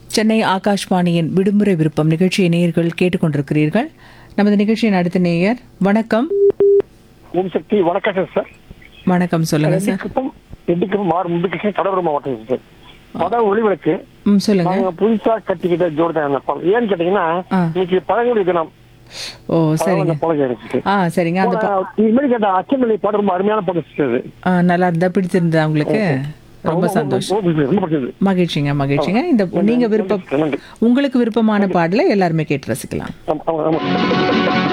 சென்னை ஆகாஷ்வாணியின் விடுமுறை விருப்பம் நிகழ்ச்சியை நேயர்கள் கேட்டுக்கொண்டிருக்கிறீர்கள் நமது நிகழ்ச்சியின் அடுத்த நேயர் வணக்கம் ஓம் சக்தி வணக்கம் சார் வணக்கம் சொல்லுங்க சார் ரெண்டுக்கும் ரெண்டுக்கும் மாறு முந்துக்கு கடலூர் மாவட்டம் சார் படம் ஒளிவிளக்கு ம் சொல்லுங்க நாங்க புதுசா கட்டிக்கிட்ட ஜோடி தான் அந்த படம் ஏன்னு கேட்டீங்கன்னா ஆ. இன்னைக்கு பழங்குடி தினம் ஓ சரிங்க பழக இருக்கு ஆ சரிங்க அந்த ப- இனிமேல் கேட்ட அச்சமல்லி பாடம் ரொம்ப அருமையான பாடம் சார் அது. ஆ, நல்லா இருந்தா பிடிச்சிருந்தா உங்களுக்கு ரொம்ப சந்தோஷம் ரொம்ப ரொம்ப பிடிச்சது மகிழ்ச்சிங்க மகிழ்ச்சிங்க இந்த நீங்க விருப்பம் நன்றி. உங்களுக்கு விருப்பமான பாடலை எல்லாருமே கேட்டு ரசிக்கலாம் ஆமா, ஆமா, ஆமா.